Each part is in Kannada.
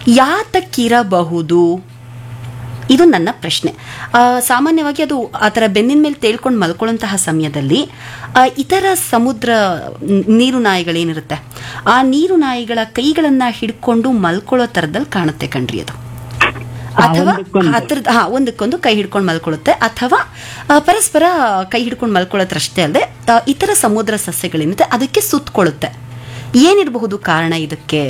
ಯಾತಕ್ಕಿರಬಹುದು ಇದು ನನ್ನ ಪ್ರಶ್ನೆ ಆ, ಸಾಮಾನ್ಯವಾಗಿ ಅದು ಆ ಥರ ಬೆನ್ನಿನ ಮೇಲೆ ತೇಳ್ಕೊಂಡು ಮಲ್ಕೊಳ್ಳುವಂತಹ ಸಮಯದಲ್ಲಿ ಆ, ಇತರ ಸಮುದ್ರ ನ್- ನೀರು ನಾಯಿಗಳೇನಿರುತ್ತೆ ಆ ನೀರು ನಾಯಿಗಳ ಕೈಗಳನ್ನ ಹಿಡ್ಕೊಂಡು ಮಲ್ಕೊಳ್ಳೋ ಥರದಲ್ಲಿ ಕಾಣುತ್ತೆ ಕಣ್ರಿ ಅದು ಅಥವಾ ಒಂದಕ್ಕೊಂದು. ಹತ್ರದ ಹಾ ಒಂದಕ್ಕೊಂದು ಕೈ ಹಿಡ್ಕೊಂಡು ಮಲ್ಕೊಳ್ಳುತ್ತೆ ಅಥವಾ ಆ, ಪರಸ್ಪರ ಕೈ ಹಿಡ್ಕೊಂಡು ಮಲ್ಕೊಳ್ಳೋದ್ರಷ್ಟೇ ಅಲ್ಲದೆ ಆ, ಇತರ ಸಮುದ್ರ ಸಸ್ಯಗಳೇನಿದೆ ಅದಕ್ಕೆ ಸುತ್ತಕೊಳ್ಳುತ್ತೆ ಏನಿರಬಹುದು ಕಾರಣ ಇದಕ್ಕೆ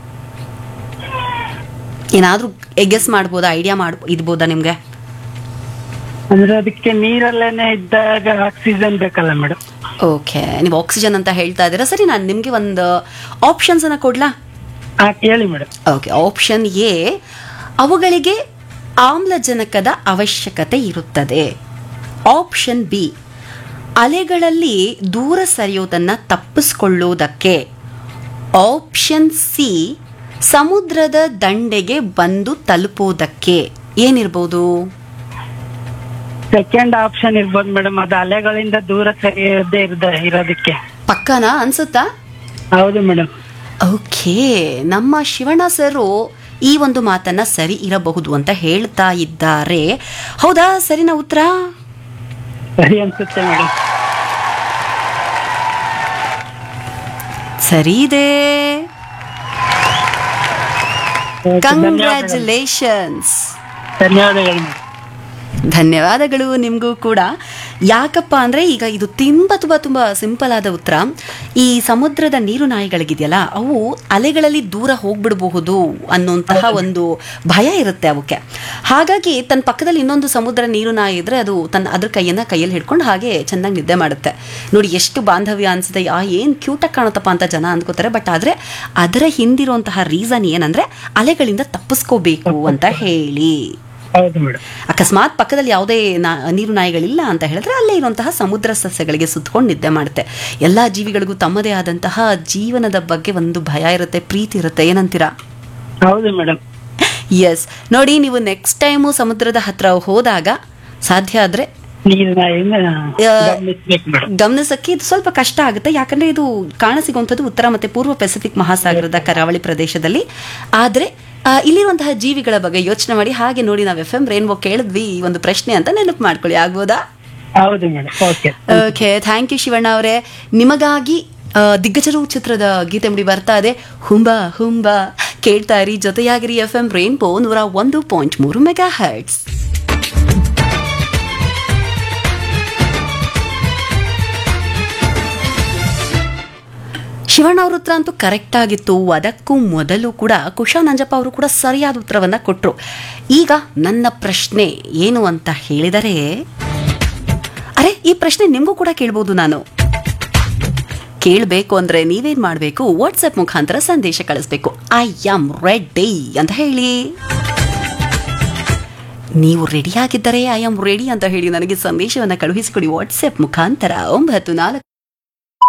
ಏನಾದ್ರೂ ಗೆಸ್ ಮಾಡ್ಬೋದಾ ಐಡಿಯಾ ಮಾಡ್ ಇದ್ಬೋದಾ ನಿಮ್ಗೆ ಅಂದ್ರೆ ಅದಕ್ಕೆ ನೀರಲ್ಲೇನೆ ಇದ್ದಾಗ ಆಕ್ಸಿಜನ್ ಬೇಕಲ್ಲ ಮೇಡಮ್ ಓಕೆ ನೀವು ಆಕ್ಸಿಜನ್ ಅಂತ ಹೇಳ್ತಾ ಇದ್ದೀರಾ ಸರಿ ನಾನು ನಿಮಗೆ ಒಂದು ಆಪ್ಷನ್ಸ್ ಅನ್ನ ಕೊಡ್ಲಾ ಹೇಳಿ ಮೇಡಮ್ ಓಕೆ ಆಪ್ಷನ್ ಎ ಅವುಗಳಿಗೆ ಆಮ್ಲಜನಕದ ಅವಶ್ಯಕತೆ ಇರುತ್ತದೆ ಆಪ್ಷನ್ ಬಿ ಅಲೆಗಳಲ್ಲಿ ದೂರ ಸರಿಯೋದನ್ನು ತಪ್ಪಿಸ್ಕೊಳ್ಳೋದಕ್ಕೆ ಆಪ್ಷನ್ ಸಿ ಸಮುದ್ರದ ದಂಡೆಗೆ ಬಂದು ತಲುಪೋದಕ್ಕೆ ಏನಿರ್ಬೋದು ಸೆಕೆಂಡ್ ಆಪ್ಷನ್ ಇರ್ಬೋದು ಮೇಡಮ್ ಅದು ಅಲೆಗಳಿಂದ ದೂರ ಸರಿಯದೇ ಇರದ ಇರೋದಕ್ಕೆ ಪಕ್ಕನಾ ಅನ್ಸುತ್ತಾ ಹೌದು ಮೇಡಮ್ ಓಕೆ ನಮ್ಮ ಶಿವಣ್ಣ ಸರು ಈ ಒಂದು ಮಾತನ್ನ ಸರಿ ಇರಬಹುದು ಅಂತ ಹೇಳ್ತಾ ಇದ್ದಾರೆ ಹೌದಾ ಸರಿನಾ ಉತ್ತರ ಸರಿ ಅನ್ಸುತ್ತೆ ಮೇಡಮ್ ಸರಿ ಇದೆ ಧನ್ಯವಾದಗಳು ಕಂಗ್ರ್ಯಾಚುಲೇಷನ್ಸ್ ಧನ್ಯವಾದಗಳು ಮೇಡಮ್ ಧನ್ಯವಾದಗಳು ನಿಮಗೂ ಕೂಡ ಯಾಕಪ್ಪ ಅಂದರೆ ಈಗ ಇದು ತುಂಬ ತುಂಬ ತುಂಬ ಸಿಂಪಲ್ ಆದ ಉತ್ತರ ಈ ಸಮುದ್ರದ ನೀರು ನಾಯಿಗಳಿಗಿದೆಯಲ್ಲ ಅವು ಅಲೆಗಳಲ್ಲಿ ದೂರ ಹೋಗ್ಬಿಡಬಹುದು ಅನ್ನುವಂತಹ ಒಂದು ಭಯ ಇರುತ್ತೆ ಅವಕ್ಕೆ ಹಾಗಾಗಿ ತನ್ನ ಪಕ್ಕದಲ್ಲಿ ಇನ್ನೊಂದು ಸಮುದ್ರ ನೀರು ನಾಯಿ ಇದ್ರೆ ಅದು ತನ್ನ ಅದ್ರ ಕೈಯನ್ನ ಕೈಯಲ್ಲಿ ಹಿಡ್ಕೊಂಡು ಹಾಗೆ ಚೆನ್ನಾಗಿ ನಿದ್ದೆ ಮಾಡುತ್ತೆ ನೋಡಿ ಎಷ್ಟು ಬಾಂಧವ್ಯ ಅನ್ಸುತ್ತೆ ಆ ಏನು ಕ್ಯೂಟಾಗಿ ಕಾಣುತ್ತಪ್ಪ ಅಂತ ಜನ ಅಂದ್ಕೋತಾರೆ ಬಟ್ ಆದರೆ ಅದರ ಹಿಂದಿರುವಂತಹ ರೀಸನ್ ಏನಂದ್ರೆ ಅಲೆಗಳಿಂದ ತಪ್ಪಿಸ್ಕೋಬೇಕು ಅಂತ ಹೇಳಿ ಹೌದು ಮೇಡಮ್ ಅಕಸ್ಮಾತ್ ಪಕ್ಕದಲ್ಲಿ ಯಾವುದೇ ನಾ ನೀರು ನಾಯಿಗಳಿಲ್ಲ ಅಂತ ಹೇಳಿದ್ರೆ ಅಲ್ಲೇ ಇರುವಂತಹ ಸಮುದ್ರ ಸಸ್ಯಗಳಿಗೆ ಸುತ್ತಕೊಂಡು ನಿದ್ದೆ ಮಾಡುತ್ತೆ ಎಲ್ಲ ಜೀವಿಗಳಿಗೂ ತಮ್ಮದೇ ಆದಂತಹ ಜೀವನದ ಬಗ್ಗೆ ಒಂದು ಭಯ ಇರುತ್ತೆ ಪ್ರೀತಿ ಇರುತ್ತೆ ಏನಂತೀರಾ ಹೌದು ಮೇಡಮ್ ಎಸ್ ನೋಡಿ ನೀವು ನೆಕ್ಸ್ಟ್ ಟೈಮು ಸಮುದ್ರದ ಹತ್ರ ಹೋದಾಗ ಸಾಧ್ಯ ಆದರೆ ನೀರಿನ ಯಾ- ಗಮನಿಸ್ಬೇಕು ಮೇಡಮ್ ಗಮನಿಸಕ್ಕೆ ಇದು ಸ್ವಲ್ಪ ಕಷ್ಟ ಆಗುತ್ತೆ ಯಾಕಂದ್ರೆ ಇದು ಕಾಣಸಿಗುವಂಥದ್ದು ಉತ್ತರ ಮತ್ತೆ ಪೂರ್ವ ಪೆಸಿಫಿಕ್ ಮಹಾಸಾಗರದ ಕರಾವಳಿ ಪ್ರದೇಶದಲ್ಲಿ ಆದರೆ ಆ, ಇಲ್ಲಿರುವಂತಹ ಜೀವಿಗಳ ಬಗ್ಗೆ ಯೋಚನೆ ಮಾಡಿ ಹಾಗೆ ನೋಡಿ ನಾವು ಎಫ್ ಎಂ ರೇನ್ಬೋ ಕೇಳಿದ್ವಿ ಈ ಒಂದು ಪ್ರಶ್ನೆ ಅಂತ ನೆನಪು ಮಾಡ್ಕೊಳ್ಳಿ ಆಗ್ಬೋದಾ ಹೌದು madam okay okay thank you Shivanna ಅವರೇ ನಿಮಗಾಗಿ ಆ, ದಿಗ್ಗಜರು ಚಿತ್ರದ ಗೀತೆ ಮುಡಿ ಬರ್ತಾ ಇದೆ ಹುಂಬ ಹುಂಬ ಕೇಳ್ತಾ ಇರಿ ಜೊತೆಯಾಗಿರಿ ಎಫ್ ಎಂ ರೇನ್ಬೋ ನೂರ ಒಂದು ಪಾಯಿಂಟ್ ಮೂರು ಮೆಗಾ ಹರ್ಟ್ಸ್ ಶಿವಣ್ಣ ಅವ್ರ ಉತ್ತರ ಅಂತೂ ಕರೆಕ್ಟ್ ಆಗಿತ್ತು ಅದಕ್ಕೂ ಮೊದಲು ಕೂಡ ಕುಶಾ ನಂಜಪ್ಪ ಅವರು ಕೂಡ ಸರಿಯಾದ ಉತ್ತರವನ್ನ ಕೊಟ್ರು ಈಗ ನನ್ನ ಪ್ರಶ್ನೆ ಏನು ಅಂತ ಹೇಳಿದರೆ ಅರೆ ಈ ಪ್ರಶ್ನೆ ನಿಮಗೂ ಕೂಡ ಕೇಳ್ಬೋದು ನಾನು ಕೇಳಬೇಕು ಅಂದ್ರೆ ನೀವೇನ್ ಮಾಡಬೇಕು ವಾಟ್ಸಪ್ ಮುಖಾಂತರ ಸಂದೇಶ ಕಳಿಸ್ಬೇಕು ಐ ಆಮ್ ರೆಡಿ ಅಂತ ಹೇಳಿ ನೀವು ರೆಡಿ ಆಗಿದ್ದರೆ ಐ ಆಮ್ ರೆಡಿ ಅಂತ ಹೇಳಿ ನನಗೆ ಸಂದೇಶವನ್ನು ಕಳುಹಿಸಿಕೊಡಿ ವಾಟ್ಸಪ್ ಮುಖಾಂತರ ಒಂಬತ್ತು ನಾಲ್ಕು